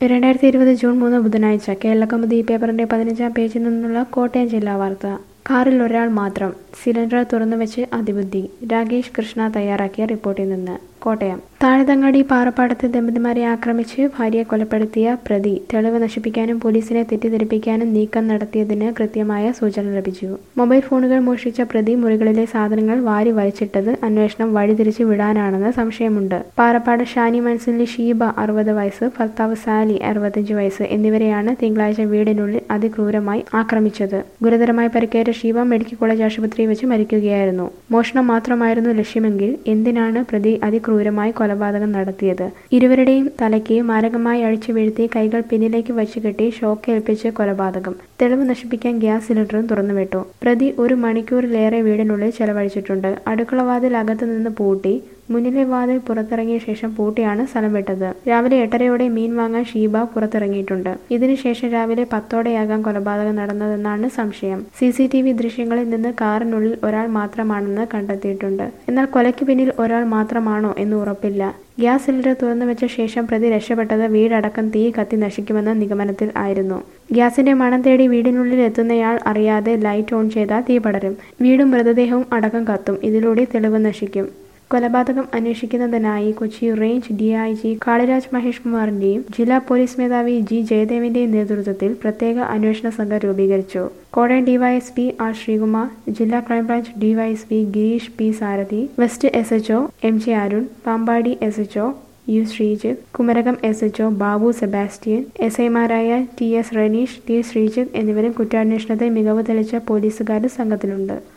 രണ്ടായിരത്തി ഇരുപത് ജൂൺ മൂന്ന് ബുധനാഴ്ച കേരളകൗമുദി പേപ്പറിന്റെ പതിനഞ്ചാം പേജിൽ നിന്നുള്ള കോട്ടയം ജില്ലാ വാർത്ത കാറിൽ ഒരാൾ മാത്രം സിലിണ്ടർ തുറന്നുവെച്ച് അതിബുദ്ധി രാകേഷ് കൃഷ്ണ തയ്യാറാക്കിയ റിപ്പോർട്ടിൽ നിന്ന് കോട്ടയം താഴതങ്ങാടി പാറപ്പാടത്ത് ദമ്പതിമാരെ ആക്രമിച്ച് ഭാര്യയെ കൊലപ്പെടുത്തിയ പ്രതി തെളിവ് നശിപ്പിക്കാനും പോലീസിനെ തെറ്റിദ്ധരിപ്പിക്കാനും നീക്കം നടത്തിയതിന് കൃത്യമായ സൂചന ലഭിച്ചു മൊബൈൽ ഫോണുകൾ മോഷ്ടിച്ച പ്രതി മുറികളിലെ സാധനങ്ങൾ വാരി വലിച്ചിട്ടത് അന്വേഷണം വഴിതിരിച്ചു വിടാനാണെന്ന് സംശയമുണ്ട് പാറപ്പാട് ഷാനി മൻസിലി ഷീബ അറുപത് വയസ്സ് ഭർത്താവ് സാലി അറുപത്തഞ്ച് വയസ്സ് എന്നിവരെയാണ് തിങ്കളാഴ്ച വീടിനുള്ളിൽ അതിക്രൂരമായി ആക്രമിച്ചത് ഗുരുതരമായി പരിക്കേറ്റ ഷീബ മെഡിക്കൽ കോളേജ് ആശുപത്രിയിൽ വെച്ച് മരിക്കുകയായിരുന്നു മോഷണം മാത്രമായിരുന്നു ലക്ഷ്യമെങ്കിൽ എന്തിനാണ് പ്രതി അതിക്രൂരമായി കൊലപാതകം നടത്തിയത് ഇരുവരുടെയും തലയ്ക്ക് മാരകമായി അഴിച്ചു വീഴ്ത്തി കൈകൾ പിന്നിലേക്ക് വച്ചുകെട്ടി ഷോക്ക് ഏൽപ്പിച്ച് കൊലപാതകം തെളിവ് നശിപ്പിക്കാൻ ഗ്യാസ് സിലിണ്ടറും തുറന്നുവിട്ടു പ്രതി ഒരു മണിക്കൂറിലേറെ വീടിനുള്ളിൽ ചെലവഴിച്ചിട്ടുണ്ട് അടുക്കളവാതിൽ അകത്തു നിന്ന് പൂട്ടി മുന്നിലെ വാതിൽ പുറത്തിറങ്ങിയ ശേഷം പൂട്ടിയാണ് സ്ഥലം വിട്ടത് രാവിലെ എട്ടരയോടെ മീൻ വാങ്ങാൻ ഷീബ പുറത്തിറങ്ങിയിട്ടുണ്ട് ഇതിനുശേഷം രാവിലെ പത്തോടെയാകാം കൊലപാതകം നടന്നതെന്നാണ് സംശയം സി സി ടി വി ദൃശ്യങ്ങളിൽ നിന്ന് കാറിനുള്ളിൽ ഒരാൾ മാത്രമാണെന്ന് കണ്ടെത്തിയിട്ടുണ്ട് എന്നാൽ കൊലയ്ക്ക് പിന്നിൽ ഒരാൾ മാത്രമാണോ എന്ന് ഉറപ്പില്ല ഗ്യാസ് സിലിണ്ടർ തുറന്നു വെച്ച ശേഷം പ്രതി രക്ഷപ്പെട്ടത് വീടടക്കം തീ കത്തി നശിക്കുമെന്ന നിഗമനത്തിൽ ആയിരുന്നു ഗ്യാസിന്റെ മണം തേടി വീടിനുള്ളിൽ എത്തുന്നയാൾ അറിയാതെ ലൈറ്റ് ഓൺ ചെയ്താൽ തീ പടരും വീടും മൃതദേഹവും അടക്കം കത്തും ഇതിലൂടെ തെളിവ് നശിക്കും കൊലപാതകം അന്വേഷിക്കുന്നതിനായി Kochi range D I G Kaliraj Mahesh കുമാറിന്റെയും ജില്ലാ പോലീസ് മേധാവി ജി ജയദേവിന്റെയും നേതൃത്വത്തിൽ പ്രത്യേക അന്വേഷണ സംഘം രൂപീകരിച്ചു കോട്ടയം ഡിവൈഎസ്പി ആർ ശ്രീകുമാർ ജില്ലാ crime branch DYSP Gireesh P Sarathi west S HO M J Arun Pampady S HO U Sreejith Kumarakom S HO Babu Sebastian S ഐമാരായ T S Raneesh T Sreejith എന്നിവരും കുറ്റാന്വേഷണത്തിൽ മികവ് തെളിച്ച പോലീസുകാരും സംഘത്തിലുണ്ട്